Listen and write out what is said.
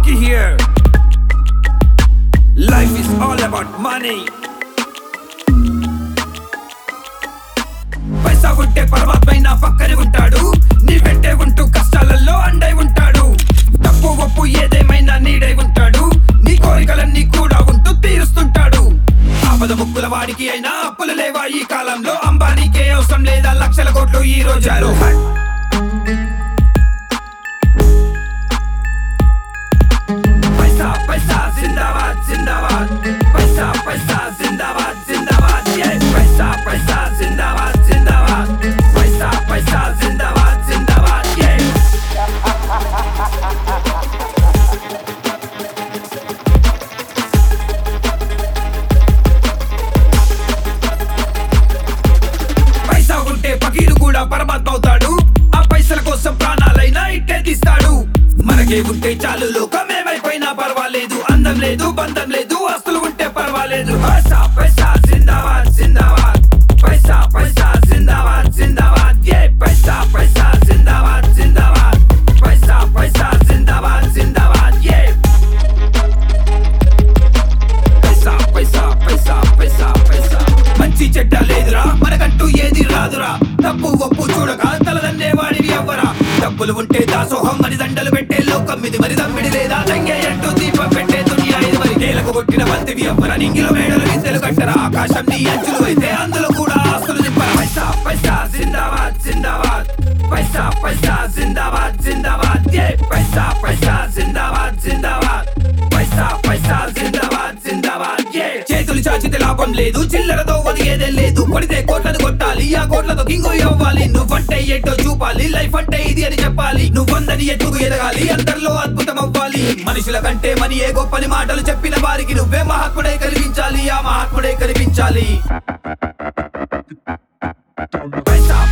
Rocky here. Life is all about money. పైసా ఉంటే పరమాత్మ నా పక్కనే ఉంటాడు నీ వెంటే ఉంటూ కష్టాలలో అండై ఉంటాడు తప్పు ఒప్పు ఏదేమైనా నీడై ఉంటాడు నీ కోరికలన్నీ కూడా ఉంటూ తీరుస్తుంటాడు ఆపద ముక్కుల వాడికి అయినా అప్పులు లేవా ఈ కాలంలో అంబానీకే అవసరం లేదా లక్షల కోట్లు ఈ రోజుల్లో పైసా పైసా జిందాబాద్ జిందాబాద్ పైసా పైసా జిందాబాద్ జిందాబాద్ yeah. పైసా పైసా జిందాబాద్ జిందాబాద్ పైసా పైసా జిందాబాద్ జిందాబాద్ yeah. పైసా ఉంటే పకీరు కూడా పరమాత్మ అవుతాడు ఆ పైసల కోసం ప్రాణాలైనా ఇట్టే తీస్తాడు మనకే ఉంటే చాలు లోకమేమైపోయినా పర్వాలేదు అందం లేదు బంధం లేదు ఆస్తులు ఉంటే పర్వాలేదు పైసా పైసా జిందాబాద్ జిందాబాద్ పైసా పైసా జిందాబాద్ జిందాబాద్ ఏ పైసా పైసా జిందాబాద్ జిందాబాద్ పైసా పైసా జిందాబాద్ జిందాబాద్ ఏ పైసా పైసా పైసా పైసా పైసా మంచి చెడ్డ లేదురా మనకంటూ ఏది రాదురా తప్పు ఒప్పు చూడక తలదన్నే వాడివి ఎవ్వరా డబ్బులు ఉంటే దాసోహం అని దండలు పెట్టే లోకం ఇది మరి దమ్మిడి లేదా దంగే అంటూ దీపం పెట్టే దునియా ఇది మరి నేలకు కొట్టిన బంతివి ఎవ్వరా నింగిలో మేడలు వింతలు కట్టరా ఆకాశం నీ అంచులు అయితే అందులో కూడా ఆస్తులు నింపరా పైసా పైసా జిందాబాద్ జిందాబాద్ పైసా పైసా జిందాబాద్ జిందాబాద్ ఏ పైసా పైసా జిందాబాద్ జిందాబాద్ పైసా పైసా జిందాబాద్ జిందాబాద్ ఏ చేతులు చాచితే లాభం లేదు చిల్లరతో ఒదిగేదే లేదు కొడితే కోట్లను కొట్టాలి ఆ కోట్లతో కింగు ఇవ్వాలి నువ్వంటే ఏంటో చూపాలి లైఫ్ అంటే ఇది అని చెప్పాలి నువ్వందని ఎత్తుకు ఎదగాలి అందరిలో అద్భుతం అవ్వాలి మనుషుల కంటే మని ఏ గొప్పని మాటలు చెప్పిన వారికి నువ్వే మహాత్ముడే కనిపించాలి ఆ మహాత్ముడే కనిపించాలి పైసా